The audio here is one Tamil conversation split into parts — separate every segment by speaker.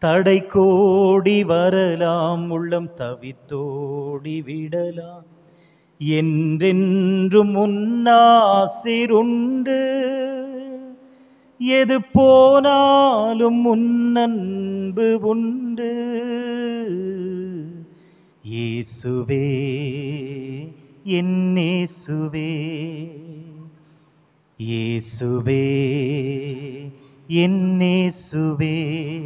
Speaker 1: தடை கோடி வரலாம் உள்ளம் தவித்தோடி விடலாம் என்றென்றும் முன்னாசிருண்டு எது போனாலும் முன்னன்பு உண்டு இயேசுவே என்னேசுவே இயேசுவே என்னேசுவே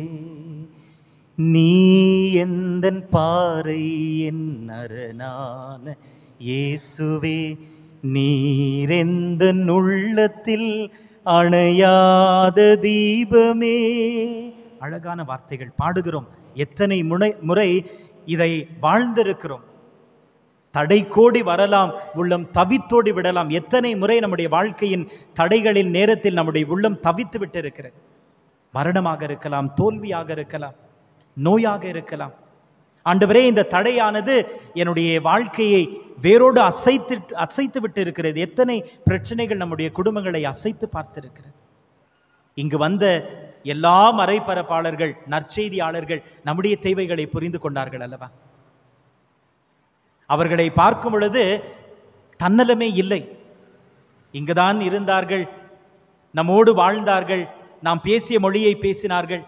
Speaker 1: நீ எந்தன் பாறை என் அரணான இயேசுவே நீரெந்த உள்ளத்தில் அணையாத தீபமே அழகான வார்த்தைகள் பாடுகிறோம் எத்தனை முனை முறை இதை வாழ்ந்திருக்கிறோம் தடை கோடி வரலாம் உள்ளம் தவித்தோடி விடலாம் எத்தனை முறை நம்முடைய வாழ்க்கையின் தடைகளின் நேரத்தில் நம்முடைய உள்ளம் தவித்து விட்டு இருக்கிறது மரணமாக இருக்கலாம் தோல்வியாக இருக்கலாம் நோயாக இருக்கலாம் ஆண்டவரே இந்த தடையானது என்னுடைய வாழ்க்கையை வேரோடு அசைத்து அசைத்து விட்டு இருக்கிறது எத்தனை பிரச்சனைகள் நம்முடைய குடும்பங்களை அசைத்து பார்த்திருக்கிறது இங்கு வந்த எல்லா மறைபரப்பாளர்கள் நற்செய்தியாளர்கள் நம்முடைய தேவைகளை புரிந்து கொண்டார்கள் அல்லவா அவர்களை பார்க்கும் பொழுது தன்னலமே இல்லை இங்குதான் இருந்தார்கள் நம்மோடு வாழ்ந்தார்கள் நாம் பேசிய மொழியை பேசினார்கள்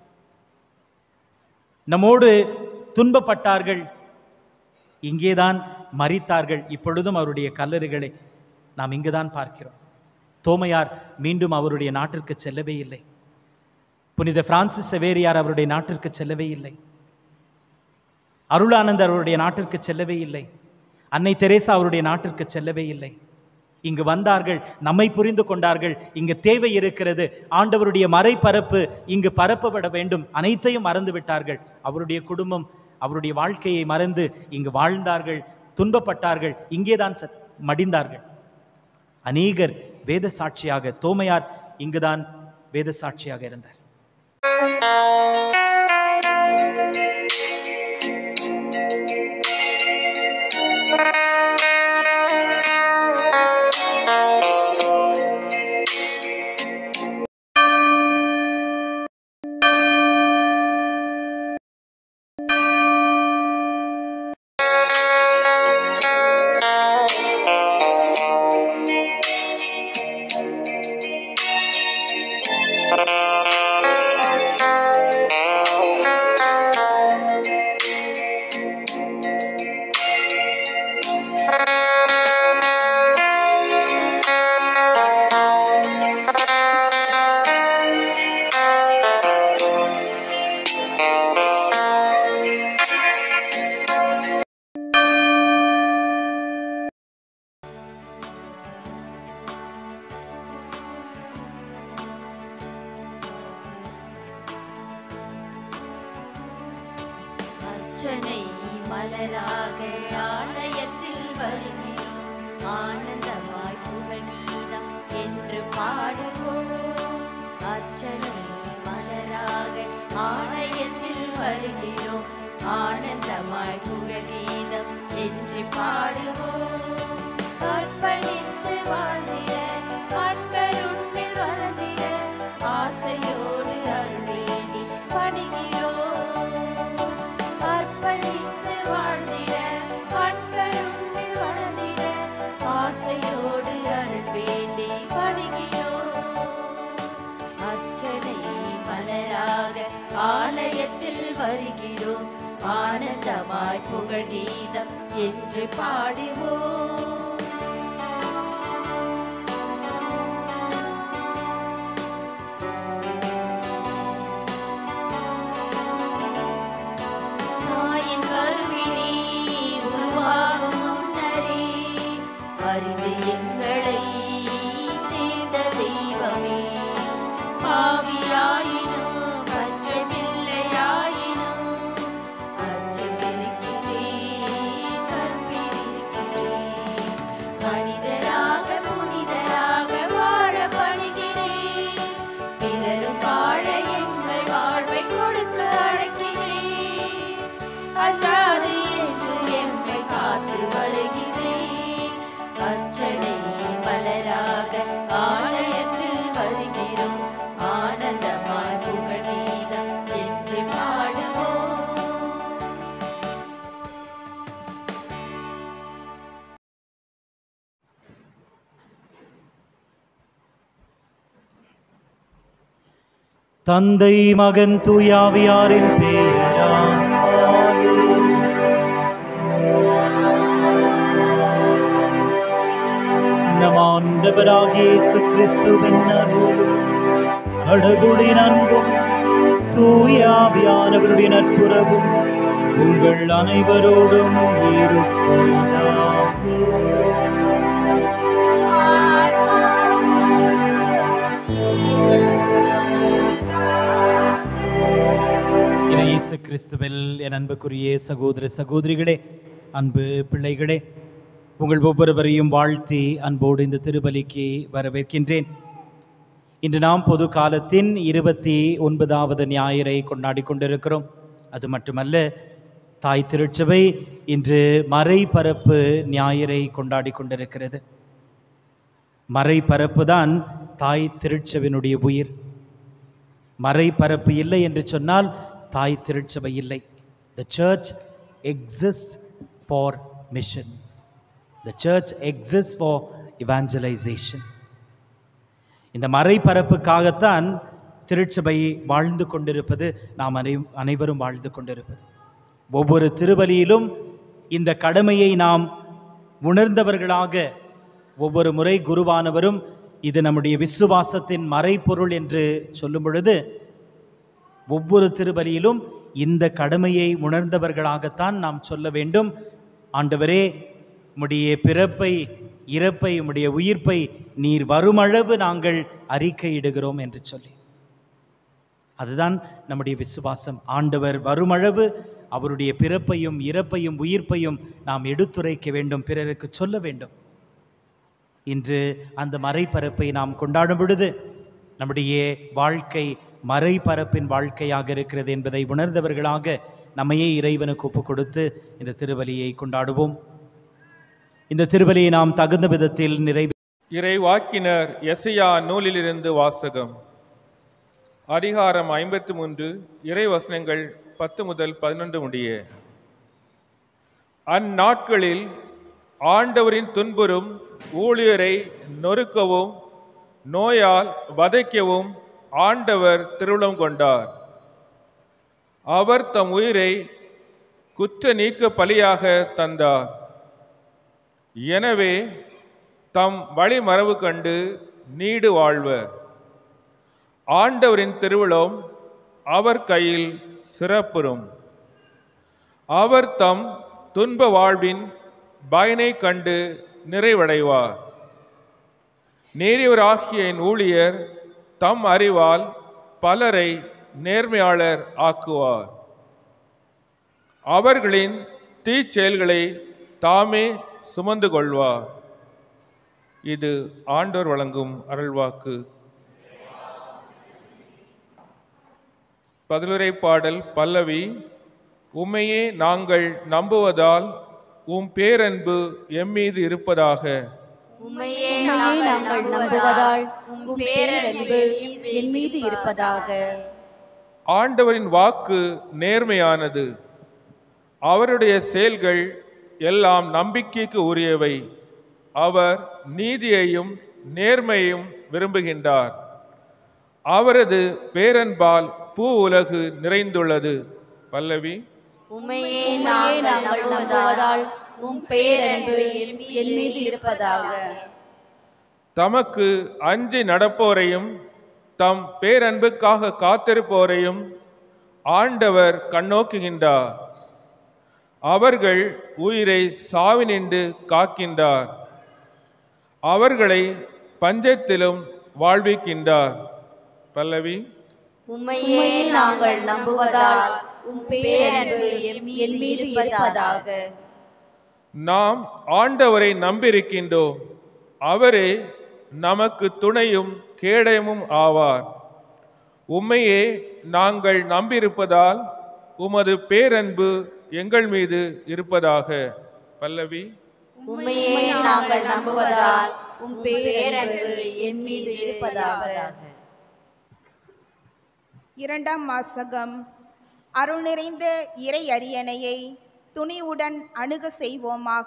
Speaker 1: நம்மோடு துன்பப்பட்டார்கள் இங்கேதான் மறித்தார்கள் இப்பொழுதும் அவருடைய கல்லறுகளை நாம் இங்குதான் பார்க்கிறோம் தோமையார் மீண்டும் அவருடைய நாட்டிற்கு செல்லவே இல்லை புனித பிரான்சிஸ் செவேரியார் அவருடைய நாட்டிற்கு செல்லவே இல்லை அருளானந்தர் அவருடைய நாட்டிற்கு செல்லவே இல்லை அன்னை தெரேசா அவருடைய நாட்டிற்கு செல்லவே இல்லை இங்கு வந்தார்கள் நம்மை புரிந்து கொண்டார்கள் இங்கு தேவை இருக்கிறது ஆண்டவருடைய மறைபரப்பு இங்கு பரப்பப்பட வேண்டும் அனைத்தையும் மறந்து விட்டார்கள் அவருடைய குடும்பம் அவருடைய வாழ்க்கையை மறந்து இங்கு வாழ்ந்தார்கள் துன்பப்பட்டார்கள் இங்கேதான் ச- மடிந்தார்கள் அநேகர் வேத சாட்சியாக தோமையார் இங்குதான் வேத சாட்சியாக இருந்தார்
Speaker 2: அர்ச்சனை மலராக ஆலயத்தில் வருகிறோம் ஆனந்தமாய் புகழீதம் என்று பாடுவோம் அர்ச்சனை மலராக ஆலயத்தில் வருகிறோம் ஆனந்தமாய் புகழீதம் என்று பாடுவோம் அர்ப்பணித்து வாழ்ந்திட அன்பருண்டில் வளர்ந்திட ஆசையோடு அருள் வேண்டி பணிகிறோம் அர்ப்பணித்து வாழ்ந்திட அன்பருண்டில் வளர்ந்திட ஆசையோடு அருள் வேண்டி பணிகிறோம் அர்ச்சனை மலராக ஆலயத்தில் வருகிறோம் ஆனந்தமாய் புகழீதம் என்று பாடுவோம் தாயின் கருவிலே உருவாகும் முன்னரே அறிந்து எங்களை தேர்ந்த தெய்வமே பாவியாயினும் பச்சை பிள்ளையாயினும் அச்சமிருக்கின்றே கற்பிருக்கின்றே
Speaker 1: தந்தை மகன் தூயாவியாரின் பெயராலே நம் ஆண்டவராகிய இயேசு கிறிஸ்துவின் அருளும் கடவுளின் அன்பும் தூயாவியானவருடைய நட்புறவும் உங்கள் அனைவரோடும் இருப்பதாக இறை இயேசு கிறிஸ்துவில் என் அன்புக்குரிய சகோதர சகோதரிகளே அன்பு பிள்ளைகளே உங்கள் ஒவ்வொருவரையும் வாழ்த்தி அன்போடு இந்த திருபலிக்கு வரவேற்கின்றேன் இன்று நாம் பொது காலத்தின் இருபத்தி ஒன்பதாவது ஞாயிறை கொண்டாடி கொண்டிருக்கிறோம் அது மட்டுமல்ல தாய் திருச்சபை இன்று மறைபரப்பு ஞாயிறை கொண்டாடி கொண்டிருக்கிறது மறைபரப்பு தான் தாய் திருச்சபையினுடைய உயிர் மறைபரப்பு இல்லை என்று சொன்னால் தாய் திருச்சபை இல்லை the church exist for mission the church exist for evangelization இந்த மறைபரப்புக்காகத்தான் திருச்சபை வாழ்ந்து கொண்டிருப்பது நாம் அனை அனைவரும் வாழ்ந்து கொண்டிருப்பது ஒவ்வொரு திருவலியிலும் இந்த கடமையை நாம் உணர்ந்தவர்களாக ஒவ்வொரு முறை குருவானவரும் இது நம்முடைய விசுவாசத்தின் மறைபொருள் என்று சொல்லும் பொழுது ஒவ்வொரு திருபலியிலும் இந்த கடமையை உணர்ந்தவர்களாகத்தான் நாம் சொல்ல வேண்டும் ஆண்டவரே உம்முடைய பிறப்பை இறப்பை உம்முடைய உயிர்ப்பை நீர் வருமளவு நாங்கள் அறிக்கையிடுகிறோம் என்று சொல்லி அதுதான் நம்முடைய விசுவாசம் ஆண்டவர் வருமளவு அவருடைய பிறப்பையும் இறப்பையும் உயிர்ப்பையும் நாம் எடுத்துரைக்க வேண்டும் பிறருக்கு சொல்ல வேண்டும் இன்று அந்த மறைபரப்பை நாம் கொண்டாடும் பொழுது நம்முடைய வாழ்க்கை மறைபரப்பின் வாழ்க்கையாக இருக்கிறது என்பதை உணர்ந்தவர்களாக நம்மையே இறைவனுக்கு ஒப்பு கொடுத்து இந்த திருவலியை கொண்டாடுவோம் இந்த திருவலியை நாம் தகுந்த விதத்தில் நிறைவே
Speaker 3: இறைவாக்கினர் எசையா நூலிலிருந்து வாசகம் அதிகாரம் ஐம்பத்தி மூன்று இறைவசனங்கள் பத்து முதல் பதினொன்று முடிய அந்நாட்களில் ஆண்டவரின் துன்புறும் ஊழியரை நொறுக்கவும் நோயால் வதைக்கவும் ஆண்டவர் திருவுளம் கொண்டார் அவர் தம் உயிரை குற்ற நீக்க பலியாக தந்தார் எனவே தம் வழிமரபு கண்டு நீடு வாழ்வர் ஆண்டவரின் திருவிழம் அவர் கையில் சிறப்புறும் அவர் தம் துன்ப வாழ்வின் பயனை கண்டு நிறைவடைவார் நேரியவராகிய என் ஊழியர் தம் அறிவால் பலரை நேர்மையாளர் ஆக்குவார் அவர்களின் தீச்செயல்களை தாமே சுமந்து கொள்வார் இது ஆண்டோர் வழங்கும் அருள்வாக்கு பதிலுரை பாடல் பல்லவி உம்மையே நாங்கள் நம்புவதால் உம் பேரன்பு எம்மீது இருப்பதாக
Speaker 2: உம்மையே
Speaker 4: உம்மையே நாங்கள் நம்புவதால் உம் பேரன்பு என் மீது இருப்பதாக
Speaker 3: ஆண்டவரின் வாக்கு நேர்மையானது அவருடைய செயல்கள் எல்லாம் நம்பிக்கைக்கு உரியவை அவர் நீதியையும் நேர்மையையும் விரும்புகின்றார் அவரது பேரன்பால் பூ உலகு நிறைந்துள்ளது பல்லவி
Speaker 2: உம்மையே
Speaker 4: உம்மையே
Speaker 2: நாங்கள்
Speaker 4: நாங்கள் நம்புவதால் உம் பேரன்பு என் மீது இருப்பதாக
Speaker 3: தமக்கு அஞ்சி நடப்போரையும் தம் பேரன்புக்காக காத்திருப்போரையும் ஆண்டவர் கண்ணோக்குகின்றார் அவர்கள் உயிரை சாவினின்று காக்கின்றார் அவர்களை பஞ்சத்திலும் வாழ்விக்கின்றார் பல்லவி
Speaker 2: உம்மையே நாங்கள் நம்புவதால்
Speaker 4: உம் பேரன்பு என் மீது இருப்பதாக
Speaker 3: நாம் ஆண்டவரை நம்பியிருக்கின்றோம் அவரே நமக்கு துணையும் கேடயமும் ஆவார் உம்மையே நாங்கள் நம்பியிருப்பதால் உமது பேரன்பு எங்கள் மீது இருப்பதாக பல்லவி
Speaker 2: உம்மையே நாங்கள் நம்புவதால்
Speaker 4: உம் பேரன்பு என் மீது இருப்பதாக
Speaker 5: இரண்டாம் வாசகம் அருள் நிறைந்த இறை அரியணையை துணிவுடன் அணுக செய்வோமாக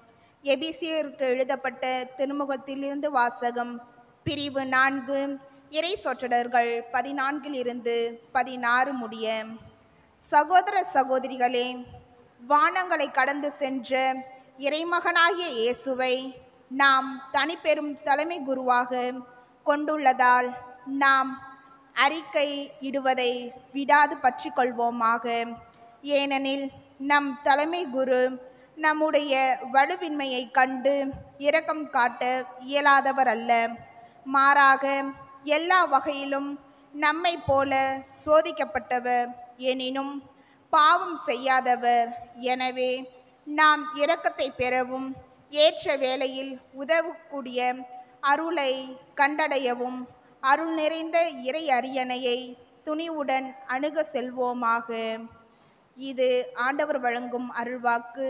Speaker 5: எபிசியருக்கு எழுதப்பட்ட திருமுகத்திலிருந்து வாசகம் பிரிவு நான்கு இறை சொற்றொடர்கள் பதினான்கில் இருந்து பதினாறு முடிய சகோதர சகோதரிகளே வானங்களை கடந்து சென்ற இறைமகனாகிய இயேசுவை நாம் தனிப்பெரும் தலைமை குருவாக கொண்டுள்ளதால் நாம் அறிக்கை இடுவதை விடாது பற்றி கொள்வோமாக ஏனெனில் நம் தலைமை குரு நம்முடைய வலுவின்மையை கண்டு இரக்கம் காட்ட இயலாதவர் அல்ல மாறாக எல்லா வகையிலும் நம்மை போல சோதிக்கப்பட்டவர் எனினும் பாவம் செய்யாதவர் எனவே நாம் இரக்கத்தை பெறவும் ஏற்ற வேளையில் உதவக்கூடிய அருளை கண்டடையவும் அருள் நிறைந்த இறை அரியணையை துணிவுடன் அணுக செல்வோமாக இது ஆண்டவர் வழங்கும் அருள்வாக்கு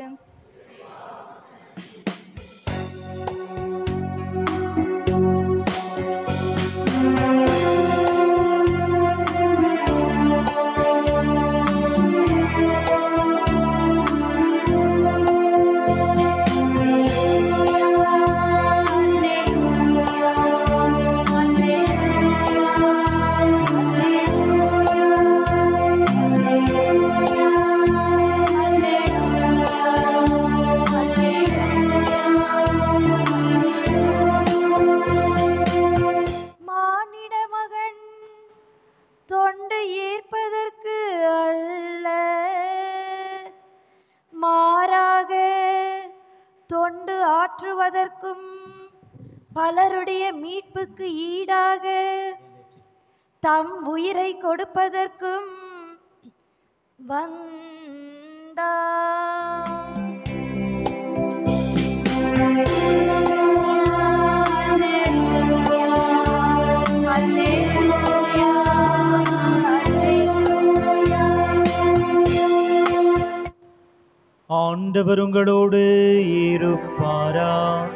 Speaker 2: மானிட மகன் தொண்டு ஏற்பதற்கு அல்ல மாறாக தொண்டு ஆற்றுவதற்கும் பலருடைய மீட்புக்கு ஈடாக தம் உயிரை கொடுப்பதற்கும் வந்தார்
Speaker 1: ஆண்டவர் உங்களோடு இருப்பாராக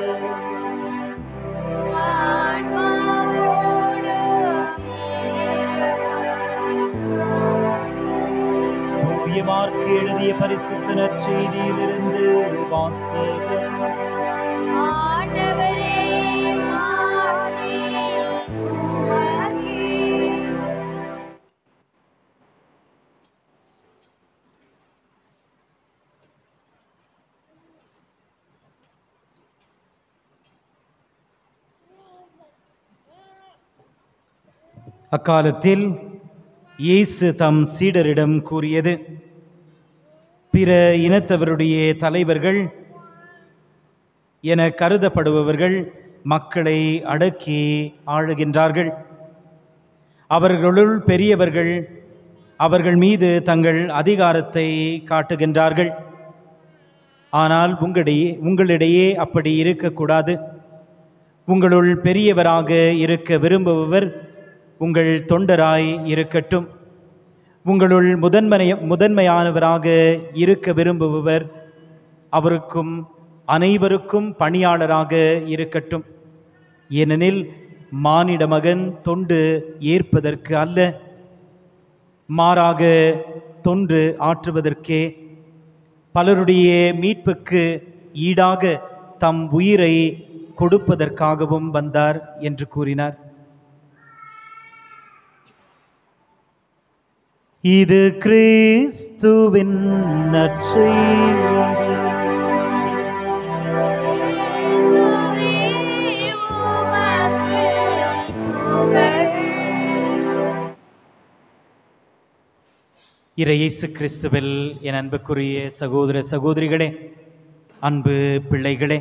Speaker 1: தூய மார்க்கு எழுதிய பரிசுத்த நற்செய்தியிலிருந்து வாசகம்
Speaker 2: ஆண்டவரே மாட்சி உமக்கே.
Speaker 1: அக்காலத்தில் இயேசு தம் சீடரிடம் கூறியது பிற இனத்தவருடைய தலைவர்கள் என கருதப்படுபவர்கள் மக்களை அடக்கி ஆளுகின்றார்கள் அவர்களுள் பெரியவர்கள் அவர்கள் மீது தங்கள் அதிகாரத்தை காட்டுகின்றார்கள் ஆனால் உங்களிடையே உங்களிடையே அப்படி இருக்கக்கூடாது உங்களுள் பெரியவராக இருக்க விரும்புபவர் உங்கள் தொண்டராய் இருக்கட்டும் உங்களுள் முதன்மைய முதன்மையானவராக இருக்க விரும்புபவர் அவருக்கும் அனைவருக்கும் பணியாளராக இருக்கட்டும் ஏனெனில் மானிட மகன் தொண்டு ஏற்பதற்கு அல்ல மாறாக தொண்டு ஆற்றுவதற்கே பலருடைய மீட்புக்கு ஈடாக தம் உயிரை கொடுப்பதற்காகவும் வந்தார் என்று கூறினார் இது கிறிஸ்துவின் நற்செய்தி
Speaker 2: இயேசுவே உமக்கு புகழ்.
Speaker 1: இறையேசு கிறிஸ்துவில் என் அன்புக்குரிய சகோதர சகோதரிகளே அன்பு பிள்ளைகளே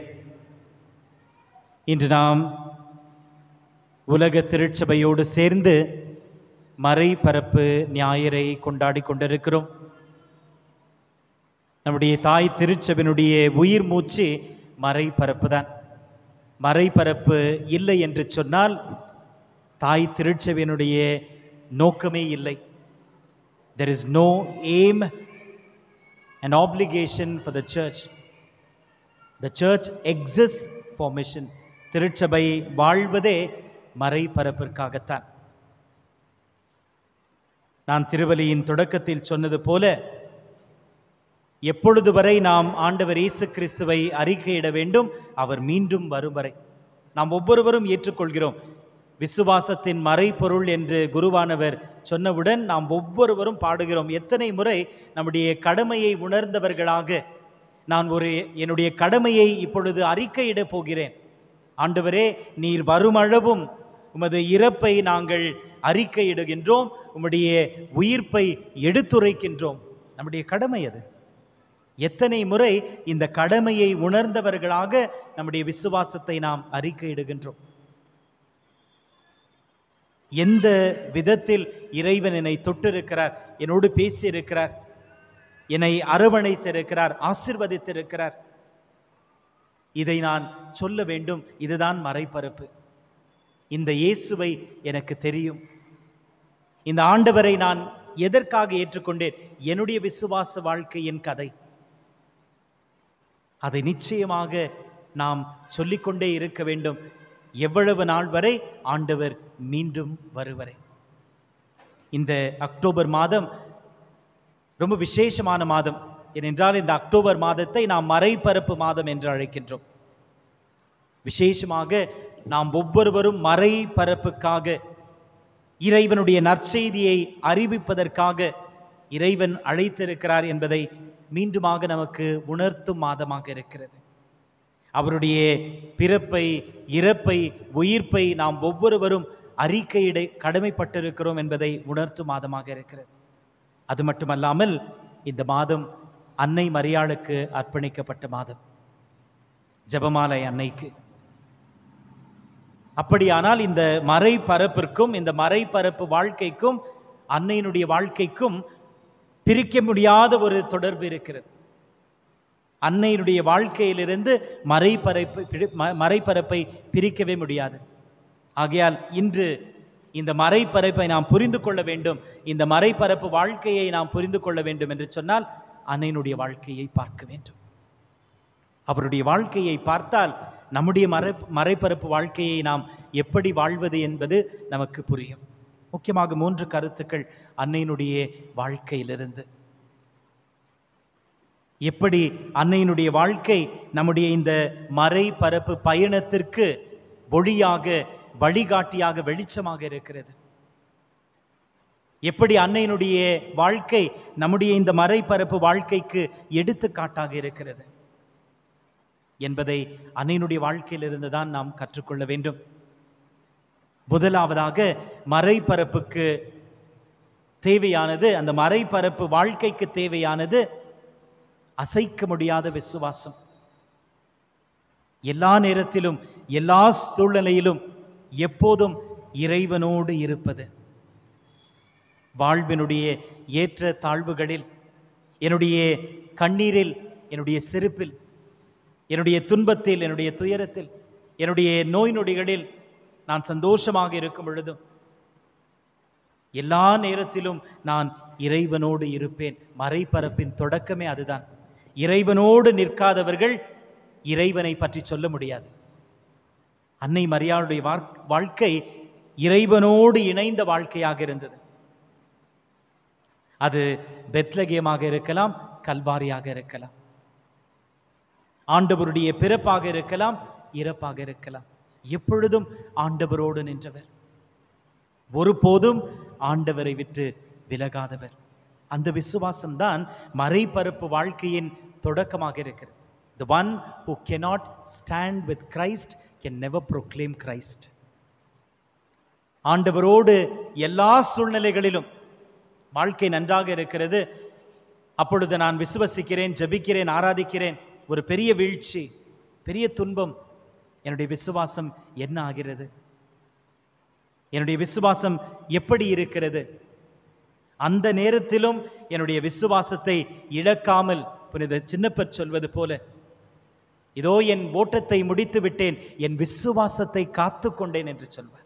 Speaker 1: இன்று நாம் உலக திருச்சபையோடு சேர்ந்து மறைபரப்பு ஞாயிறை கொண்டாடி கொண்டிருக்கிறோம் நம்முடைய தாய் திருச்சபையினுடைய உயிர் மூச்சு மறைபரப்பு தான் மறைபரப்பு இல்லை என்று சொன்னால் தாய் திருச்சபையினுடைய நோக்கமே இல்லை there is no aim and obligation for the church. The church exists for mission. திருச்சபை வாழ்வதே மறைபரப்பிற்காகத்தான் நான் திருவலியின் தொடக்கத்தில் சொன்னது போல எப்பொழுது வரை நாம் ஆண்டவர் இயேசு கிறிஸ்துவை அறிக்கையிட வேண்டும் அவர் மீண்டும் வரும் வரை நாம் ஒவ்வொருவரும் ஏற்றுக்கொள்கிறோம் விசுவாசத்தின் மறைபொருள் என்று குருவானவர் சொன்னவுடன் நாம் ஒவ்வொருவரும் பாடுகிறோம் எத்தனை முறை நம்முடைய கடமையை உணர்ந்தவர்களாக நான் ஒரு என்னுடைய கடமையை இப்பொழுது அறிக்கையிடப் போகிறேன் ஆண்டவரே நீர் வருமளவும் உமது இறப்பை நாங்கள் அறிக்கையிடுகின்றோம் உம்முடைய உயிர்ப்பை எடுத்துரைக்கின்றோம் நம்முடைய கடமை அது எத்தனை முறை இந்த கடமையை உணர்ந்தவர்களாக நம்முடைய விசுவாசத்தை நாம் அறிக்கையிடுகின்றோம் எந்த விதத்தில் இறைவன் என்னை தொட்டிருக்கிறார் என்னோடு பேசியிருக்கிறார் என்னை அரவணைத்திருக்கிறார் ஆசிர்வதித்திருக்கிறார் இதை நான் சொல்ல வேண்டும் இதுதான் மறைபரப்பு இந்த இயேசுவை எனக்கு தெரியும் இந்த ஆண்டவரை நான் எதற்காக ஏற்றுக்கொண்டேன் என்னுடைய விசுவாச வாழ்க்கையின் கதை அதை நிச்சயமாக நாம் சொல்லிக்கொண்டே இருக்க வேண்டும் எவ்வளவு நாள் வரை ஆண்டவர் மீண்டும் வருவரை இந்த அக்டோபர் மாதம் ரொம்ப விசேஷமான மாதம் ஏனென்றால் இந்த அக்டோபர் மாதத்தை நாம் மறைபரப்பு மாதம் என்று அழைக்கின்றோம் விசேஷமாக நாம் ஒவ்வொருவரும் மறைபரப்புக்காக இறைவனுடைய நற்செய்தியை அறிவிப்பதற்காக இறைவன் அழைத்திருக்கிறார் என்பதை மீண்டுமாக நமக்கு உணர்த்தும் மாதமாக இருக்கிறது அவருடைய பிறப்பை இறப்பை உயிர்ப்பை நாம் ஒவ்வொருவரும் அறிக்கையிட கடமைப்பட்டிருக்கிறோம் என்பதை உணர்த்தும் மாதமாக இருக்கிறது அது மட்டுமல்லாமல் இந்த மாதம் அன்னை மரியாளுக்கு அர்ப்பணிக்கப்பட்ட மாதம் ஜெபமாலை அன்னைக்கு அப்படியானால் இந்த மறைபரப்பிற்கும் இந்த மறைபரப்பு வாழ்க்கைக்கும் அன்னையினுடைய வாழ்க்கைக்கும் பிரிக்க முடியாத ஒரு தொடர்பு இருக்கிறது அன்னையினுடைய வாழ்க்கையிலிருந்து மறைபரப்பு பிடி- ம- மறைபரப்பை பிரிக்கவே முடியாது ஆகையால் இன்று இந்த மறைபரப்பை நாம் புரிந்து கொள்ள வேண்டும் இந்த மறைபரப்பு வாழ்க்கையை நாம் புரிந்து கொள்ள வேண்டும் என்று சொன்னால் அன்னையினுடைய வாழ்க்கையை பார்க்க வேண்டும் அவருடைய வாழ்க்கையை பார்த்தால் நம்முடைய மறை மறைபரப்பு வாழ்க்கையை நாம் எப்படி வாழ்வது என்பது நமக்கு புரியும் முக்கியமாக மூன்று கருத்துக்கள் அன்னையினுடைய வாழ்க்கையிலிருந்து எப்படி அன்னையினுடைய வாழ்க்கை நம்முடைய இந்த மறைபரப்பு பயணத்திற்கு ஒளியாக வழிகாட்டியாக வெளிச்சமாக இருக்கிறது எப்படி அன்னையினுடைய வாழ்க்கை நம்முடைய இந்த மறைபரப்பு வாழ்க்கைக்கு எடுத்துக்காட்டாக இருக்கிறது என்பதை அன்னையினுடைய வாழ்க்கையிலிருந்து தான் நாம் கற்றுக்கொள்ள வேண்டும் முதலாவதாக மறைபரப்புக்கு தேவையானது அந்த மறைபரப்பு வாழ்க்கைக்கு தேவையானது அசைக்க முடியாத விசுவாசம் எல்லா நேரத்திலும் எல்லா சூழ்நிலையிலும் எப்போதும் இறைவனோடு இருப்பது வாழ்வினுடைய ஏற்ற தாழ்வுகளில் என்னுடைய கண்ணீரில் என்னுடைய செருப்பில் என்னுடைய துன்பத்தில் என்னுடைய துயரத்தில் என்னுடைய நோய் நொடிகளில் நான் சந்தோஷமாக இருக்கும் பொழுதும் எல்லா நேரத்திலும் நான் இறைவனோடு இருப்பேன் மறைபரப்பின் தொடக்கமே அதுதான் இறைவனோடு நிற்காதவர்கள் இறைவனை பற்றி சொல்ல முடியாது அன்னை மரியாளுடைய வார்க்- வாழ்க்கை இறைவனோடு இணைந்த வாழ்க்கையாக இருந்தது அது பெத்லகேமாக இருக்கலாம் கல்வாரியாக இருக்கலாம் ஆண்டவருடைய பிறப்பாக இருக்கலாம் இறப்பாக இருக்கலாம் எப்பொழுதும் ஆண்டவரோடு நின்றவர் ஒருபோதும் ஆண்டவரை விட்டு விலகாதவர் அந்த விசுவாசம்தான் மறைபரப்பு வாழ்க்கையின் தொடக்கமாக இருக்கிறது the one who cannot stand with christ can never proclaim christ ஆண்டவரோடு எல்லா சூழ்நிலைகளிலும் வாழ்க்கை நன்றாக இருக்கிறது அப்பொழுது நான் விசுவசிக்கிறேன் ஜெபிக்கிறேன் ஆராதிக்கிறேன் ஒரு பெரிய வீழ்ச்சி பெரிய துன்பம் என்னுடைய விசுவாசம் என்ன ஆகிறது என்னுடைய விசுவாசம் எப்படி இருக்கிறது அந்த நேரத்திலும் என்னுடைய விசுவாசத்தை இழக்காமல் புனித சின்னப்பர் சொல்வது போல இதோ என் ஓட்டத்தை முடித்து விட்டேன் என் விசுவாசத்தை காத்து கொண்டேன் என்று சொல்வார்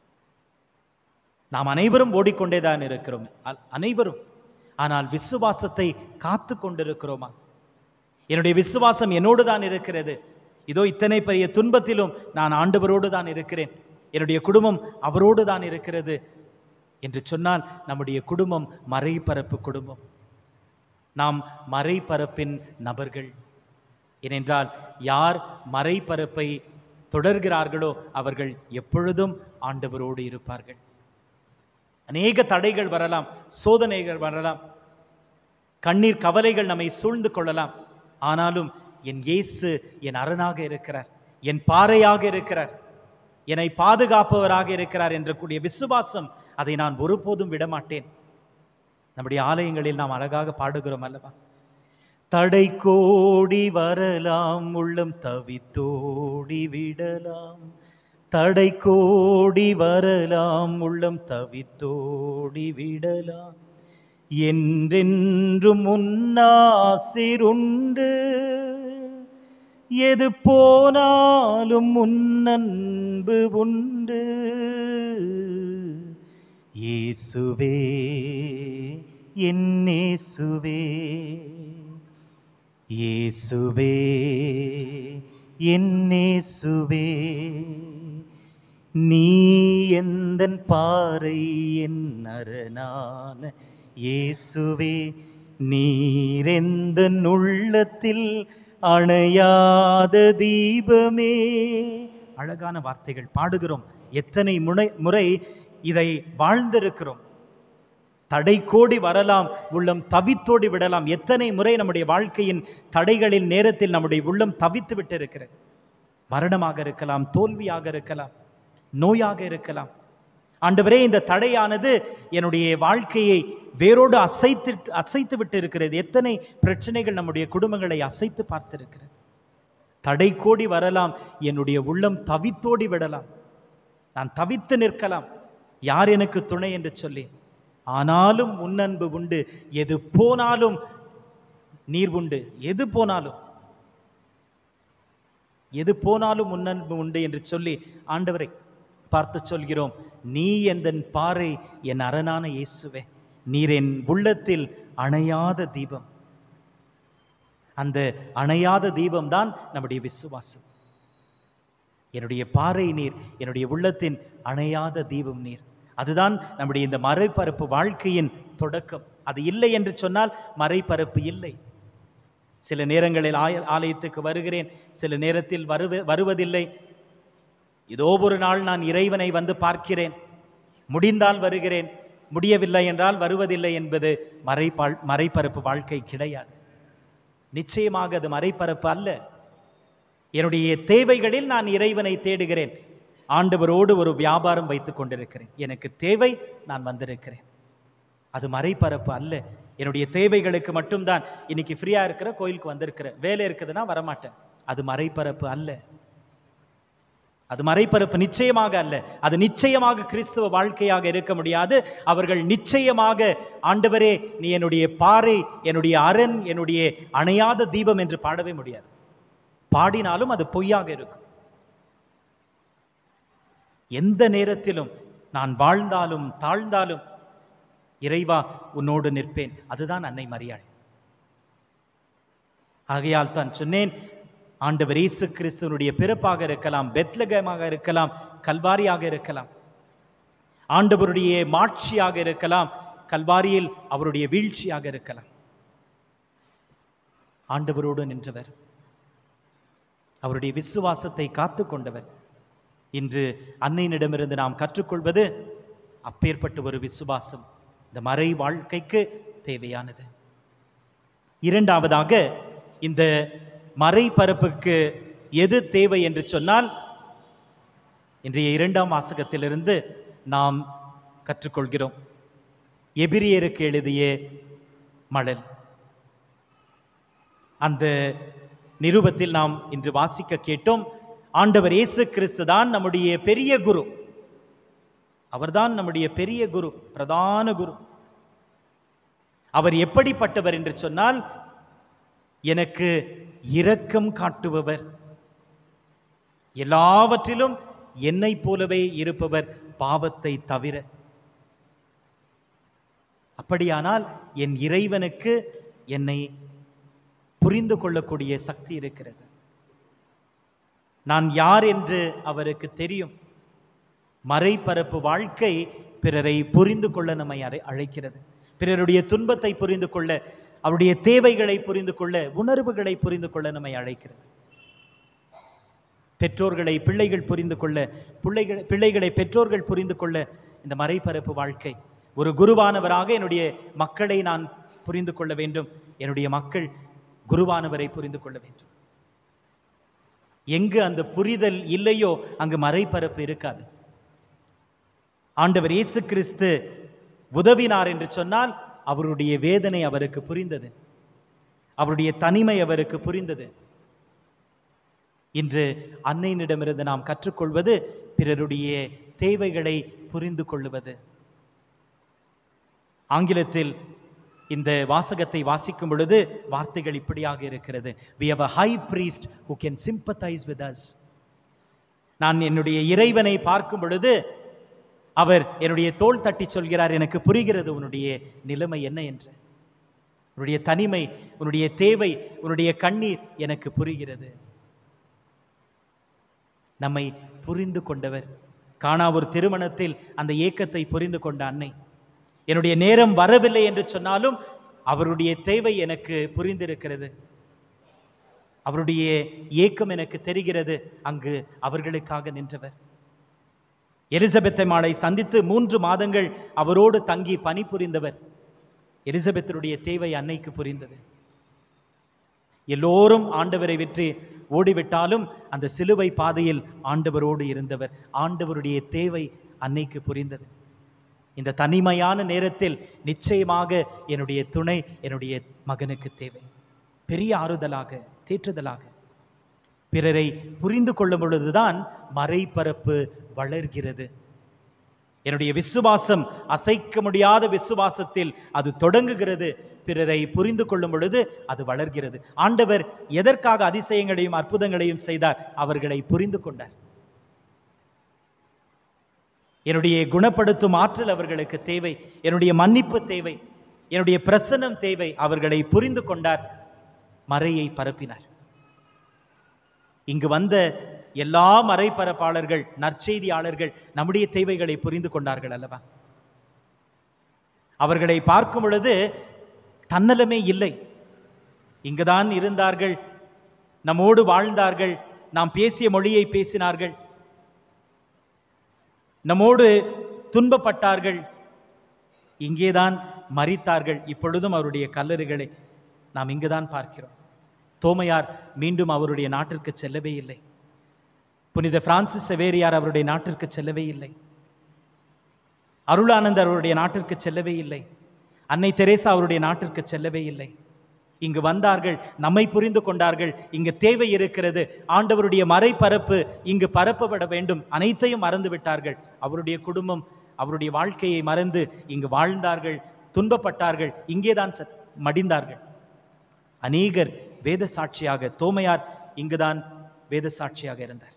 Speaker 1: நாம் அனைவரும் ஓடிக்கொண்டேதான் இருக்கிறோம் அ- அனைவரும் ஆனால் விசுவாசத்தை காத்து கொண்டிருக்கிறோமா என்னுடைய விசுவாசம் என்னோடு தான் இருக்கிறது இதோ இத்தனை பெரிய துன்பத்திலும் நான் ஆண்டவரோடு தான் இருக்கிறேன் என்னுடைய குடும்பம் அவரோடு தான் இருக்கிறது என்று சொன்னால் நம்முடைய குடும்பம் மறைபரப்பு குடும்பம் நாம் மறைபரப்பின் நபர்கள் ஏனென்றால் யார் மறைபரப்பை தொடர்கிறார்களோ அவர்கள் எப்பொழுதும் ஆண்டவரோடு இருப்பார்கள் அநேக தடைகள் வரலாம் சோதனைகள் வரலாம் கண்ணீர் கவலைகள் நம்மை சூழ்ந்து கொள்ளலாம் ஆனாலும் என் இயேசு என் அரணாக இருக்கிறார் என் பாறையாக இருக்கிறார் என்னை பாதுகாப்பவராக இருக்கிறார் என்ற கூடிய விசுவாசம் அதை நான் ஒருபோதும் விடமாட்டேன் நம்முடைய ஆலயங்களில் நாம் அழகாக பாடுகிறோம் அல்லவா தடை கோடி வரலாம் உள்ளம் தவித்தோடி விடலாம் தடை கோடி வரலாம் உள்ளம் தவித்தோடி விடலாம் என்றென்றும் முன்னாசிருண்டு எது போனாலும் முன்னன்பு உண்டு இயேசுவே என்னேசுவே இயேசுவே என்னேசுவே நீ எந்தன் பாறை என் அரணான இயேசுவே நீரெந்த உள்ளத்தில் அணையாத தீபமே அழகான வார்த்தைகள் பாடுகிறோம் எத்தனை முனை முறை இதை வாழ்ந்திருக்கிறோம் தடை கோடி வரலாம் உள்ளம் தவித்தோடி விடலாம் எத்தனை முறை நம்முடைய வாழ்க்கையின் தடைகளின் நேரத்தில் நம்முடைய உள்ளம் தவித்து விட்டு இருக்கிறது மரணமாக இருக்கலாம் தோல்வியாக இருக்கலாம் நோயாக இருக்கலாம் ஆண்டவரே இந்த தடையானது என்னுடைய வாழ்க்கையை வேரோடு அசைத்து அசைத்து விட்டு இருக்கிறது எத்தனை பிரச்சனைகள் நம்முடைய குடும்பங்களை அசைத்து பார்த்திருக்கிறது தடை கோடி வரலாம் என்னுடைய உள்ளம் தவித்தோடி விடலாம் நான் தவித்து நிற்கலாம் யார் எனக்கு துணை என்று சொல்லி ஆனாலும் முன்னன்பு உண்டு எது போனாலும் நீர் உண்டு எது போனாலும் எது போனாலும் முன்னன்பு உண்டு என்று சொல்லி ஆண்டவரை பார்த்து சொல்கிறோம் நீ எந்தன் பாறை என் அரணான இயேசுவே நீர் என் உள்ளத்தில் அணையாத தீபம் அந்த அணையாத தீபம் தான் நம்முடைய விசுவாசம் என்னுடைய பாறை நீர் என்னுடைய உள்ளத்தின் அணையாத தீபம் நீர் அதுதான் நம்முடைய இந்த மறைபரப்பு வாழ்க்கையின் தொடக்கம் அது இல்லை என்று சொன்னால் மறைபரப்பு இல்லை சில நேரங்களில் ஆய ஆலயத்துக்கு வருகிறேன் சில நேரத்தில் வருவ வருவதில்லை இதோ ஒரு நாள் நான் இறைவனை வந்து பார்க்கிறேன் முடிந்தால் வருகிறேன் முடியவில்லை என்றால் வருவதில்லை என்பது மறைப்பாள் மறைபரப்பு வாழ்க்கை கிடையாது நிச்சயமாக அது மறைபரப்பு அல்ல என்னுடைய தேவைகளில் நான் இறைவனை தேடுகிறேன் ஆண்டவரோடு ஒரு வியாபாரம் வைத்துக் கொண்டிருக்கிறேன் எனக்கு தேவை நான் வந்திருக்கிறேன் அது மறைபரப்பு அல்ல என்னுடைய தேவைகளுக்கு மட்டும்தான் இன்னைக்கு ஃப்ரீயா இருக்கிற கோயிலுக்கு வந்திருக்கிறேன் வேலை இருக்குதுன்னா வரமாட்டேன் அது மறைபரப்பு அல்ல அது மறைபரப்பு நிச்சயமாக அல்ல அது நிச்சயமாக கிறிஸ்துவ வாழ்க்கையாக இருக்க முடியாது அவர்கள் நிச்சயமாக ஆண்டவரே நீ என்னுடைய பாறை என்னுடைய அரண் என்னுடைய அணையாத தீபம் என்று பாடவே முடியாது பாடினாலும் அது பொய்யாக இருக்கும் எந்த நேரத்திலும் நான் வாழ்ந்தாலும் தாழ்ந்தாலும் இறைவா உன்னோடு நிற்பேன் அதுதான் அன்னை மரியாள் ஆகையால் தான் சொன்னேன் ஆண்டவர் இயேசு கிறிஸ்துவனுடைய பிறப்பாக இருக்கலாம் பெத்லகமாக இருக்கலாம் கல்வாரியாக இருக்கலாம் ஆண்டவருடைய மாட்சியாக இருக்கலாம் கல்வாரியில் அவருடைய வீழ்ச்சியாக இருக்கலாம் ஆண்டவரோடு நின்றவர் அவருடைய விசுவாசத்தை காத்து கொண்டவர் இன்று அன்னையினிடமிருந்து நாம் கற்றுக்கொள்வது அப்பேற்பட்ட ஒரு விசுவாசம் இந்த மறை வாழ்க்கைக்கு தேவையானது இரண்டாவதாக இந்த மறைபரப்புக்கு எது தேவை என்று சொன்னால் இன்றைய இரண்டாம் வாசகத்திலிருந்து நாம் கற்றுக்கொள்கிறோம் எபிரியருக்கு எழுதிய மழல் அந்த நிருபத்தில் நாம் இன்று வாசிக்க கேட்டோம் ஆண்டவர் இயேசு கிறிஸ்து தான் நம்முடைய பெரிய குரு அவர்தான் நம்முடைய பெரிய குரு பிரதான குரு அவர் எப்படிப்பட்டவர் என்று சொன்னால் எனக்கு இரக்கம் காட்டுபவர் எல்லாவற்றிலும் என்னைப் போலவே இருப்பவர் பாவத்தை தவிர அப்படியானால் என் இறைவனுக்கு என்னை புரிந்து கொள்ளக்கூடிய சக்தி இருக்கிறது நான் யார் என்று அவருக்கு தெரியும் மறைபரப்பு வாழ்க்கை பிறரை புரிந்து கொள்ள நம்மை அழை அழைக்கிறது பிறருடைய துன்பத்தை புரிந்து கொள்ள அவருடைய தேவைகளை புரிந்து கொள்ள உணர்வுகளை புரிந்து கொள்ள நம்மை அழைக்கிறது பெற்றோர்களை பிள்ளைகள் புரிந்து கொள்ள பிள்ளைகள் பிள்ளைகளை பெற்றோர்கள் புரிந்து கொள்ள இந்த மறைபரப்பு வாழ்க்கை ஒரு குருவானவராக என்னுடைய மக்களை நான் புரிந்து கொள்ள வேண்டும் என்னுடைய மக்கள் குருவானவரை புரிந்து கொள்ள வேண்டும் எங்கு அந்த புரிதல் இல்லையோ அங்கு மறைபரப்பு இருக்காது ஆண்டவர் இயேசு கிறிஸ்து உதவினார் என்று சொன்னால் அவருடைய வேதனை அவருக்கு புரிந்தது அவருடைய தனிமை அவருக்கு புரிந்தது இன்று அன்னையினிடமிருந்து நாம் கற்றுக்கொள்வது பிறருடைய தேவைகளை புரிந்து கொள்ளுவது ஆங்கிலத்தில் இந்த வாசகத்தை வாசிக்கும் பொழுது வார்த்தைகள் இப்படியாக இருக்கிறது we have a high priest who can sympathize with us நான் என்னுடைய இறைவனை பார்க்கும் பொழுது அவர் என்னுடைய தோள் தட்டி சொல்கிறார் எனக்கு புரிகிறது உன்னுடைய நிலைமை என்ன என்று உன்னுடைய தனிமை உன்னுடைய தேவை உன்னுடைய கண்ணீர் எனக்கு புரிகிறது நம்மை புரிந்து கொண்டவர் காணா ஒரு திருமணத்தில் அந்த ஏக்கத்தை புரிந்து கொண்ட அன்னை என்னுடைய நேரம் வரவில்லை என்று சொன்னாலும் அவருடைய தேவை எனக்கு புரிந்திருக்கிறது அவருடைய ஏக்கம் எனக்கு தெரிகிறது அங்கு அவர்களுக்காக நின்றவர் எலிசபெத்தை மாலை சந்தித்து மூன்று மாதங்கள் அவரோடு தங்கி பணிபுரிந்தவர் எலிசபெத்தினுடைய தேவை அன்னைக்கு புரிந்தது எல்லோரும் ஆண்டவரை விற்று ஓடிவிட்டாலும் அந்த சிலுவை பாதையில் ஆண்டவரோடு இருந்தவர் ஆண்டவருடைய தேவை அன்னைக்கு புரிந்தது இந்த தனிமையான நேரத்தில் நிச்சயமாக என்னுடைய துணை என்னுடைய மகனுக்கு தேவை பெரிய ஆறுதலாக தேற்றுதலாக பிறரை புரிந்து கொள்ளும் பொழுதுதான் மறைபரப்பு வளர்கிறது என்னுடைய விசுவாசம் அசைக்க முடியாத விசுவாசத்தில் அது தொடங்குகிறது பிறரை புரிந்து கொள்ளும் பொழுது அது வளர்கிறது ஆண்டவர் எதற்காக அதிசயங்களையும் அற்புதங்களையும் செய்தார் அவர்களை புரிந்து கொண்டார் என்னுடைய குணப்படுத்தும் ஆற்றல் அவர்களுக்கு தேவை என்னுடைய மன்னிப்பு தேவை என்னுடைய பிரசன்னம் தேவை அவர்களை புரிந்து கொண்டார் மறையை பரப்பினார் இங்கு வந்த எல்லா மறைபரப்பாளர்கள் நற்செய்தியாளர்கள் நம்முடைய தேவைகளை புரிந்து கொண்டார்கள் அல்லவா அவர்களை பார்க்கும் பொழுது தன்னலமே இல்லை இங்குதான் இருந்தார்கள் நம்மோடு வாழ்ந்தார்கள் நாம் பேசிய மொழியை பேசினார்கள் நம்மோடு துன்பப்பட்டார்கள் இங்கேதான் மறித்தார்கள் இப்பொழுதும் அவருடைய கல்லறுகளை நாம் இங்குதான் பார்க்கிறோம் தோமையார் மீண்டும் அவருடைய நாட்டிற்கு செல்லவே இல்லை புனித பிரான்சிஸ் செவேரியார் அவருடைய நாட்டிற்கு செல்லவே இல்லை அருளானந்தர் அவருடைய நாட்டிற்கு செல்லவே இல்லை அன்னை தெரேசா அவருடைய நாட்டிற்கு செல்லவே இல்லை இங்கு வந்தார்கள் நம்மை புரிந்து கொண்டார்கள் இங்கு தேவை இருக்கிறது ஆண்டவருடைய மறைபரப்பு இங்கு பரப்பப்பட வேண்டும் அனைத்தையும் மறந்து விட்டார்கள் அவருடைய குடும்பம் அவருடைய வாழ்க்கையை மறந்து இங்கு வாழ்ந்தார்கள் துன்பப்பட்டார்கள் இங்கேதான் ச- மடிந்தார்கள் அநேகர் வேத சாட்சியாக தோமையார் இங்குதான் வேத சாட்சியாக இருந்தார்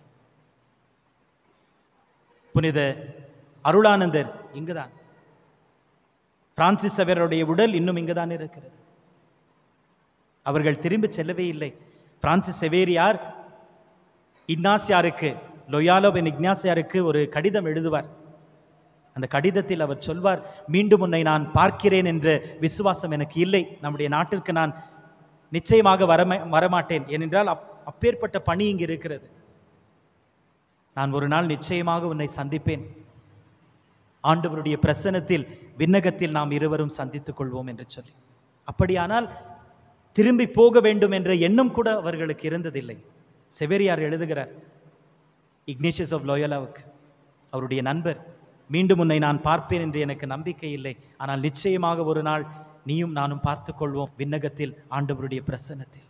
Speaker 1: புனித அருளானந்தர் இங்குதான் பிரான்சிஸ் அவருடைய உடல் இன்னும் இங்குதான் இருக்கிறது அவர்கள் திரும்பி செல்லவே இல்லை பிரான்சிஸ் செவேரியார் இக்னாசியாருக்கு லொயாலோவின் இக்னாசியாருக்கு ஒரு கடிதம் எழுதுவார் அந்த கடிதத்தில் அவர் சொல்வார் மீண்டும் உன்னை நான் பார்க்கிறேன் என்ற விசுவாசம் எனக்கு இல்லை நம்முடைய நாட்டிற்கு நான் நிச்சயமாக வரம வரமாட்டேன் ஏனென்றால் அப் அப்பேற்பட்ட பணி இங்கு இருக்கிறது நான் ஒரு நாள் நிச்சயமாக உன்னை சந்திப்பேன் ஆண்டவருடைய பிரசனத்தில் விண்ணகத்தில் நாம் இருவரும் சந்தித்துக் கொள்வோம் என்று சொல்லி அப்படியானால் திரும்பி போக வேண்டும் என்ற எண்ணம் கூட அவர்களுக்கு இருந்ததில்லை செவேரியார் எழுதுகிறார் இக்னேஷியஸ் ஆஃப் லோயலாவுக்கு அவருடைய நண்பர் மீண்டும் உன்னை நான் பார்ப்பேன் என்று எனக்கு நம்பிக்கை இல்லை ஆனால் நிச்சயமாக ஒரு நாள் நீயும் நானும் பார்த்துக் கொள்வோம் விண்ணகத்தில் ஆண்டவருடைய பிரசன்னத்தில்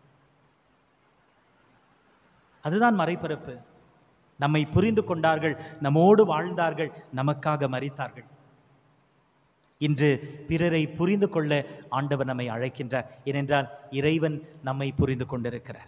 Speaker 1: அதுதான் மறைபரப்பு நம்மை புரிந்து கொண்டார்கள் நம்மோடு வாழ்ந்தார்கள் நமக்காக மறித்தார்கள் இன்று பிறரை புரிந்து கொள்ள ஆண்டவர் நம்மை அழைக்கின்றார் ஏனென்றால் இறைவன் நம்மை புரிந்து கொண்டிருக்கிறார்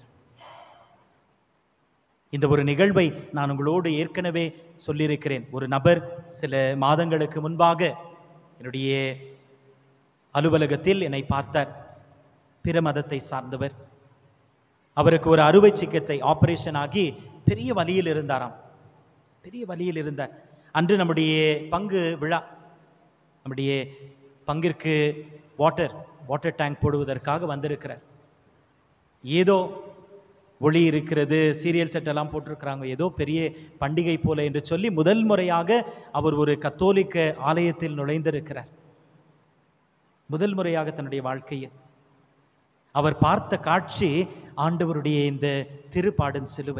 Speaker 1: இந்த ஒரு நிகழ்வை நான் உங்களோடு ஏற்கனவே சொல்லியிருக்கிறேன் ஒரு நபர் சில மாதங்களுக்கு முன்பாக என்னுடைய அலுவலகத்தில் என்னை பார்த்தார் பிற மதத்தை சார்ந்தவர் அவருக்கு ஒரு அறுவை சிகிச்சை ஆபரேஷன் ஆகி பெரிய வலியில் இருந்தாராம் பெரிய வலியில் இருந்தார் அன்று நம்முடைய பங்கு விழா நம்முடைய பங்கிற்கு வாட்டர் வாட்டர் டேங்க் போடுவதற்காக வந்திருக்கிறார் ஏதோ ஒளி இருக்கிறது சீரியல் செட்டெல்லாம் போட்டிருக்கிறாங்க ஏதோ பெரிய பண்டிகை போல என்று சொல்லி முதல் முறையாக அவர் ஒரு கத்தோலிக்க ஆலயத்தில் நுழைந்திருக்கிறார் முதல் முறையாக தன்னுடைய வாழ்க்கையில் அவர் பார்த்த காட்சி ஆண்டவருடைய இந்த திருப்பாடன் சிலுவை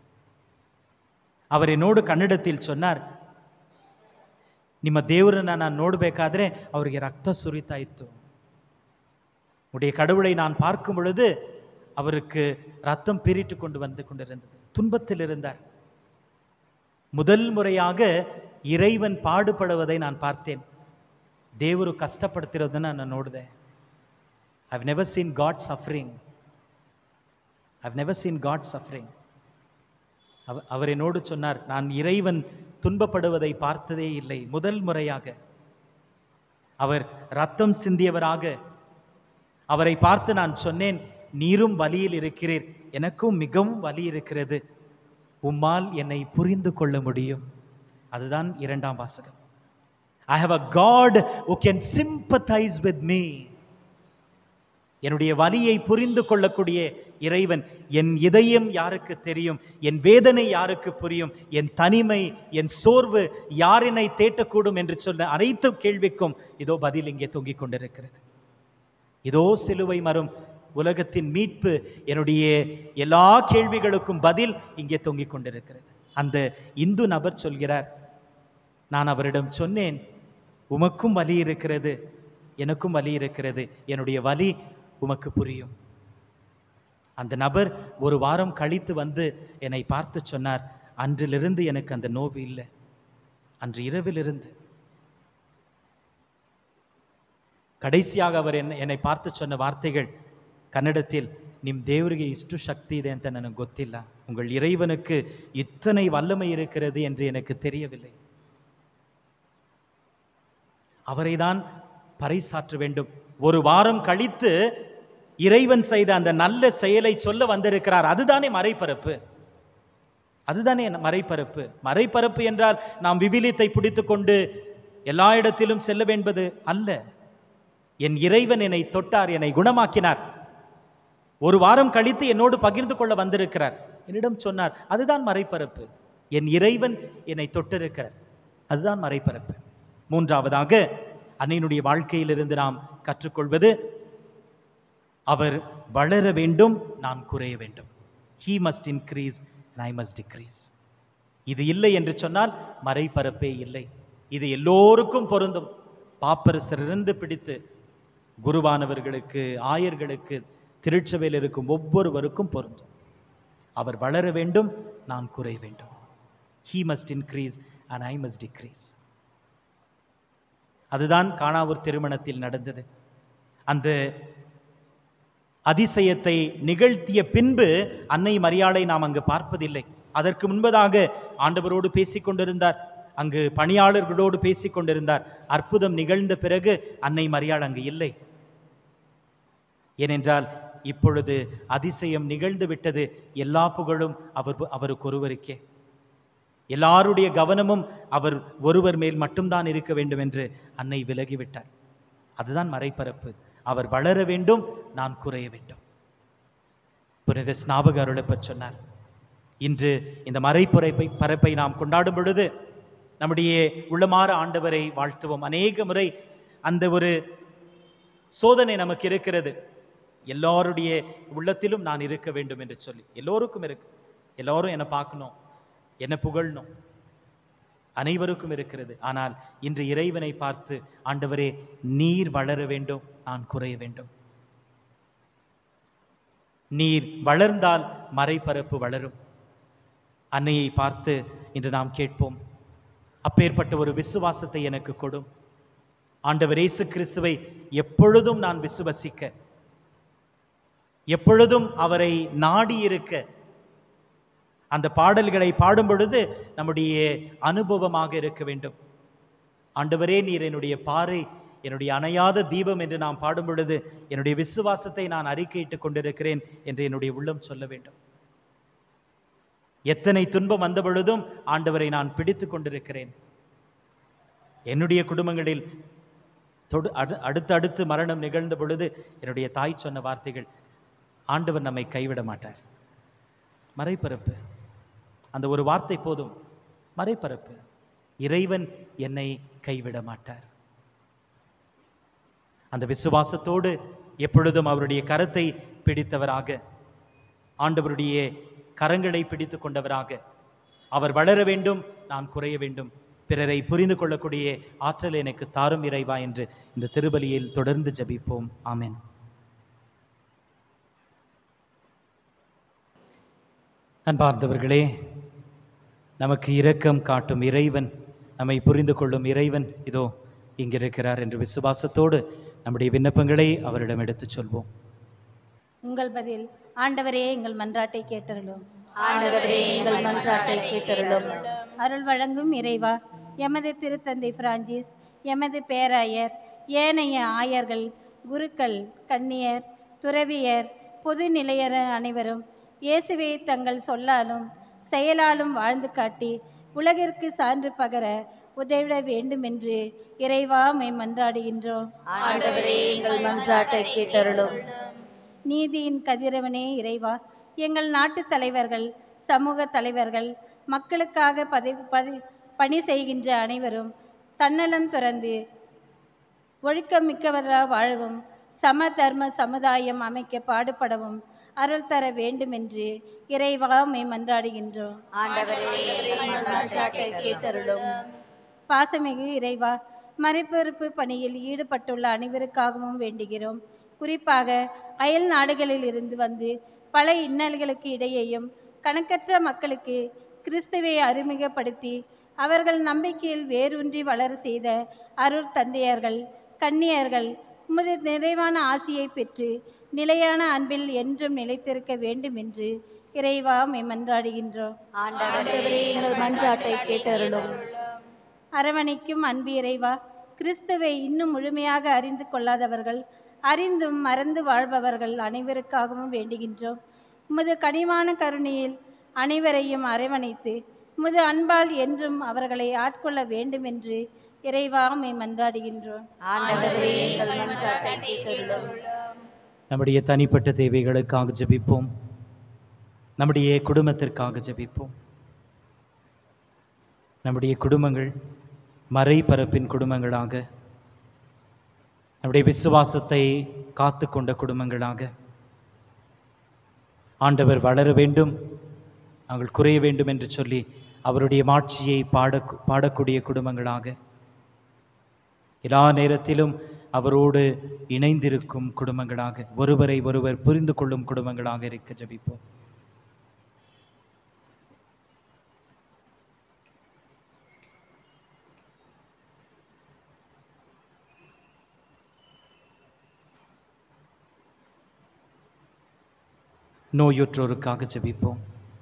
Speaker 1: அவர் என்னோடு ಕನ್ನಡத்தில் சொன்னார் ನಿಮ್ಮ ದೇವರನ್ನ ನಾನು ನೋಡಬೇಕಾದ್ರೆ ಅವರಿಗೆ ರಕ್ತ ಸುರಿತಾ ಇತ್ತು உடைய கடவுளை நான் பார்க்கும் பொழுது அவருக்கு ரத்தம் பீறிட்டு கொண்டு வந்து கொண்டிருந்தது துன்பத்தில் இருந்தார் முதல் முறையாக இறைவன் பாடுபடுவதை நான் பார்த்தேன் ದೇವರು ಕಷ್ಟಪಡ್ತಿರೋದನ್ನ ನಾನು ನೋಡಿದೆ I've never seen God suffering I've never seen God suffering அவ அவர் என்னோடு சொன்னார் நான் இறைவன் துன்பப்படுவதை பார்த்ததே இல்லை முதல் முறையாக அவர் ரத்தம் சிந்தியவராக அவரை பார்த்து நான் சொன்னேன் நீரும் வலியில் இருக்கிறீர் எனக்கும் மிகவும் வலி இருக்கிறது உம்மால் என்னை புரிந்து கொள்ள முடியும் அதுதான் இரண்டாம் வாசகம் I have a God who can sympathize with me என்னுடைய வலியை புரிந்து கொள்ளக்கூடிய இறைவன் என் இதயம் யாருக்கு தெரியும் என் வேதனை யாருக்கு புரியும் என் தனிமை என் சோர்வு யார் என்னை தேட்டக்கூடும் என்று சொன்ன அனைத்து கேள்விக்கும் இதோ பதில் இங்கே தொங்கிக் கொண்டிருக்கிறது இதோ சிலுவை மரம் உலகத்தின் மீட்பு என்னுடைய எல்லா கேள்விகளுக்கும் பதில் இங்கே தொங்கிக் கொண்டிருக்கிறது அந்த இந்து நபர் சொல்கிறார் நான் அவரிடம் சொன்னேன் உமக்கும் வலி இருக்கிறது எனக்கும் வலி இருக்கிறது என்னுடைய வலி உமக்கு புரியும் அந்த நபர் ஒரு வாரம் கழித்து வந்து என்னை பார்த்து சொன்னார் அன்றிலிருந்து எனக்கு அந்த நோவு இல்லை அன்று இரவிலிருந்து ಕಡೆಸಿಯಾಗ அவர் ಎನ್ನ என்னை பார்த்து சொன்ன வார்த்தைகள் ಕನ್ನಡத்தில் ನಿಮ್ ದೇವರಿಗೆ ಇಷ್ಟು ಶಕ್ತಿ ಇದೆ ಅಂತ ನನಗೆ ಗೊತ್ತಿಲ್ಲ உங்கள் இறைவனுக்கு இத்தனை வல்லமை இருக்கிறது என்று எனக்கு தெரியவில்லை அவரை தான் பறைசாற்ற வேண்டும் ஒரு வாரம் கழித்து இறைவன் செய்த அந்த நல்ல செயலை சொல்ல வந்திருக்கிறார் அதுதானே மறைபரப்பு அதுதானே மறைபரப்பு மறைபரப்பு என்றால் நாம் விவிலியத்தை பிடித்துக்கொண்டு எல்லா இடத்திலும் செல்ல வேண்டது அல்ல என் இறைவன் என்னை தொட்டார் என்னை குணமாக்கினார் ஒரு வாரம் கழித்து என்னோடு பகிர்ந்து கொள்ள வந்திருக்கிறார் என்னிடம் சொன்னார் அதுதான் மறைபரப்பு என் இறைவன் என்னை தொட்டிருக்கிறார் அதுதான் மறைபரப்பு மூன்றாவதாக அன்னையினுடைய வாழ்க்கையிலிருந்து நாம் கற்றுக்கொள்வது அவர் வளர வேண்டும் நான் குறைய வேண்டும் he must increase I must decrease இது இல்லை என்று சொன்னால் மறைபரப்பே இல்லை இது எல்லோருக்கும் பொருந்தும் பாப்பரசரிலிருந்து பிடித்து குருவானவர்களுக்கு ஆயர்களுக்கு திருச்சபையில் இருக்கும் ஒவ்வொருவருக்கும் பொருந்தும் அவர் வளர வேண்டும் நான் குறை வேண்டும் he must increase and I must decrease அதுதான் காணாவூர் திருமணத்தில் நடந்தது அந்த அதிசயத்தை நிகழ்த்திய பின்பு அன்னை மரியாளை நாம் அங்கு பார்ப்பதில்லை அதற்கு முன்பதாக ஆண்டவரோடு பேசிக் கொண்டிருந்தார் அங்கு பணியாளர்களோடு பேசிக் கொண்டிருந்தார் அற்புதம் நிகழ்ந்த பிறகு அன்னை மரியாள் அங்கு இல்லை ஏனென்றால் இப்பொழுது அதிசயம் நிகழ்ந்து விட்டது எல்லா புகழும் அவர் அவருக்கு ஒருவருக்கே எல்லாருடைய கவனமும் அவர் ஒருவர் மேல் மட்டும்தான் இருக்க வேண்டும் என்று அன்னை விலகிவிட்டார் அதுதான் மறைபரப்பு அவர் வளர வேண்டும் நான் குறைய வேண்டும் புனித ஸ்நாபக அருளப்ப சொன்னார் இன்று இந்த மறைப்புரைப்பை பரப்பை நாம் கொண்டாடும் பொழுது நம்முடைய உள்ளமாற ஆண்டவரை வாழ்த்துவோம் அநேக முறை அந்த ஒரு சோதனை நமக்கு இருக்கிறது எல்லாருடைய உள்ளத்திலும் நான் இருக்க வேண்டும் என்று சொல்லி எல்லோருக்கும் இருக்கு எல்லோரும் என்னை பார்க்கணும் என்னை புகழணும் அனைவருக்கும் இருக்கிறது ஆனால் இன்று இறைவனை பார்த்து ஆண்டவரே நீர் வளர வேண்டும் நான் குறைய வேண்டும் நீர் வளர்ந்தால் மறைபரப்பு வளரும் அன்னையை பார்த்து இன்று நாம் கேட்போம் அப்பேற்பட்ட ஒரு விசுவாசத்தை எனக்கு கொடும் ஆண்டவர் இயேசு கிறிஸ்துவை எப்பொழுதும் நான் விசுவசிக்க எப்பொழுதும் அவரை நாடி இருக்க அந்த பாடல்களை பாடும் பொழுது நம்முடைய அனுபவமாக இருக்க வேண்டும் ஆண்டவரே நீர் என்னுடைய பாறை என்னுடைய அணையாத தீபம் என்று நாம் பாடும் பொழுது என்னுடைய விசுவாசத்தை நான் அறிக்கையிட்டுக் கொண்டிருக்கிறேன் என்று என்னுடைய உள்ளம் சொல்ல வேண்டும் எத்தனை துன்பம் வந்த பொழுதும் ஆண்டவரை நான் பிடித்து கொண்டிருக்கிறேன் என்னுடைய குடும்பங்களில் தொடு அடு அடுத்தடுத்து மரணம் நிகழ்ந்த பொழுது என்னுடைய தாய் சொன்ன வார்த்தைகள் ஆண்டவர் நம்மை கைவிட மாட்டார் மறைபரப்பு அந்த ஒரு வார்த்தை போதும் மறைபரப்பு இறைவன் என்னை கைவிட மாட்டார் அந்த விசுவாசத்தோடு எப்பொழுதும் அவருடைய கரத்தை பிடித்தவராக ஆண்டவருடைய கரங்களை பிடித்து கொண்டவராக அவர் வளர வேண்டும் நான் குறைய வேண்டும் பிறரை புரிந்து கொள்ளக்கூடிய ஆற்றல் எனக்கு தாரும் இறைவா என்று இந்த திருபலியில் தொடர்ந்து ஜெபிப்போம் ஆமென் அன்பார்ந்தவர்களே நமக்கு இரக்கம் காட்டும் இறைவன் நம்மை புரிந்து கொள்ளும் இறைவன் இதோ இங்கிருக்கிறார் என்று விசுவாசத்தோடு நம்முடைய விண்ணப்பங்களை அவரிடம் எடுத்துச் சொல்வோம்
Speaker 6: உங்கள் பதில் ஆண்டவரே எங்கள் மன்றாட்டை கேட்டருளும்
Speaker 4: ஆண்டவரே எங்கள் மன்றாட்டை கேட்டருளும்
Speaker 6: அருள் வழங்கும் இறைவா எமது திருத்தந்தை பிரான்சிஸ் எமது பேராயர் ஏனைய ஆயர்கள் குருக்கள் கன்னியர் துறவியர் பொது நிலையர அனைவரும் இயேசுவை தங்கள் சொல்லாலும் செயலாலும் வாழ்ந்து காட்டி உலகிற்கு சான்று பகர உதவிட வேண்டுமென்று இறைவா மை மன்றாடுகின்றோம்
Speaker 4: ஆண்டவரே எங்கள் மன்றாட்டை கேட்டருளும்
Speaker 6: நீதியின் கதிரவனே இறைவா எங்கள் நாட்டு தலைவர்கள் சமூக தலைவர்கள் மக்களுக்காக பதி பதி பணி செய்கின்ற அனைவரும் தன்னலம் துறந்து ஒழுக்கமிக்கவராக வாழவும் சம தர்ம சமுதாயம் அமைக்க பாடுபடவும் அருள் தர வேண்டுமென்று இறைவா மை மன்றாடுகின்றோம்
Speaker 4: ஆண்டவரே எங்கள் மன்றாட்டை கேட்டருளும்
Speaker 6: பாசமிகு இறைவா மறைபொறுப்பு பணியில் ஈடுபட்டுள்ள அனைவருக்காகவும் வேண்டுகிறோம் குறிப்பாக அயல் நாடுகளில் இருந்து வந்து பல இன்னல்களுக்கு இடையேயும் கணக்கற்ற மக்களுக்கு கிறிஸ்துவை அறிமுகப்படுத்தி அவர்கள் நம்பிக்கையில் வேரூன்றி வளர செய்த அருள் தந்தையர்கள் கன்னியர்கள் உமது நிறைவான ஆசியை பெற்று நிலையான அன்பில் என்றும் நிலைத்திருக்க வேண்டும் என்று இறைவா மை மன்றாடுகின்றோம்
Speaker 4: ஆண்டவரே எங்கள் மன்றாட்டை கேட்டருளும்
Speaker 6: அரவணைக்கும் அன்பு இறைவா கிறிஸ்துவை இன்னும் முழுமையாக அறிந்து கொள்ளாதவர்கள் அறிந்தும் மறந்து வாழ்பவர்கள் அனைவருக்காகவும் வேண்டுகின்றோம் உமது கனிவான கருணையில் அனைவரையும் அரவணைத்து உமது அன்பால் என்றும் அவர்களை ஆட்கொள்ள வேண்டும் என்று இறைவா மை மன்றாடுகின்றோம்
Speaker 4: ஆண்டவரே எங்கள் மன்றாட்டை கேட்டருளும்
Speaker 1: நம்முடைய தனிப்பட்ட தேவைகளுக்காக ஜெபிப்போம் நம்முடைய குடும்பத்திற்காக ஜெபிப்போம் நம்முடைய குடும்பங்கள் மறைபரப்பின் குடும்பங்களாக நம்முடைய விசுவாசத்தை காத்து கொண்ட குடும்பங்களாக ஆண்டவர் வளர வேண்டும் நாங்கள் குறைய வேண்டும் என்று சொல்லி அவருடைய மாட்சியை பாட பாடக்கூடிய குடும்பங்களாக எல்லா நேரத்திலும் அவரோடு இணைந்திருக்கும் குடும்பங்களாக ஒருவரை ஒருவர் புரிந்து கொள்ளும் குடும்பங்களாக இருக்க ஜெபிப்போம் நோயுற்றோருக்காக ஜெபிப்போம்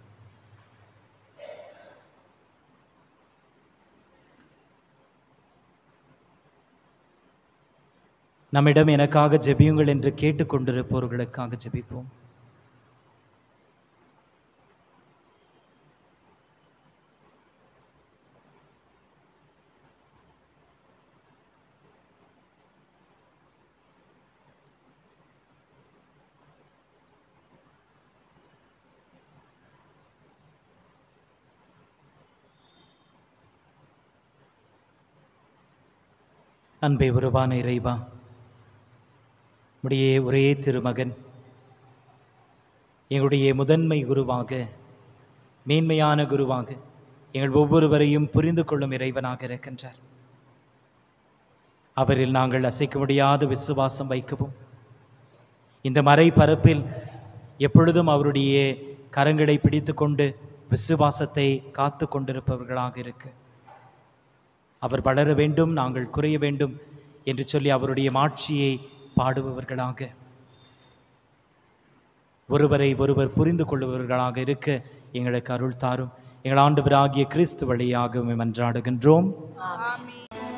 Speaker 1: நம்மிடம் எனக்காக ஜெபியுங்கள் என்று கேட்டுக்கொண்டிருப்பவர்களுக்காக ஜெபிப்போம் அன்பை உருவான இறைவா உடைய ஒரே திருமகன் எங்களுடைய முதன்மை குருவாக மேன்மையான குருவாக எங்கள் ஒவ்வொருவரையும் புரிந்து கொள்ளும் இறைவனாக இருக்கின்றார் அவரில் நாங்கள் அசைக்க முடியாத விசுவாசம் வைக்கவும் இந்த மறை பரப்பில் எப்பொழுதும் அவருடைய கரங்களை பிடித்துக்கொண்டு விசுவாசத்தை காத்து கொண்டிருப்பவர்களாக இருக்க அவர் வளர வேண்டும் நாங்கள் குறைய வேண்டும் என்று சொல்லி அவருடைய மாட்சியை பாடுபவர்களாக ஒருவரை ஒருவர் புரிந்து கொள்பவர்களாக இருக்க எங்களுக்கு அருள் தாரும் எங்கள் ஆண்டவராகிய கிறிஸ்து வழியாக உம்மை மன்றாடுகின்றோம்
Speaker 5: ஆமென்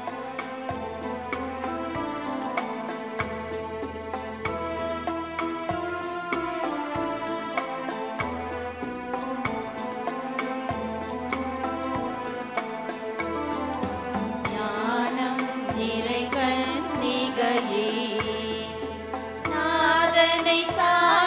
Speaker 4: ஞானம் நிறை கன்னிகையே நாதனை தான்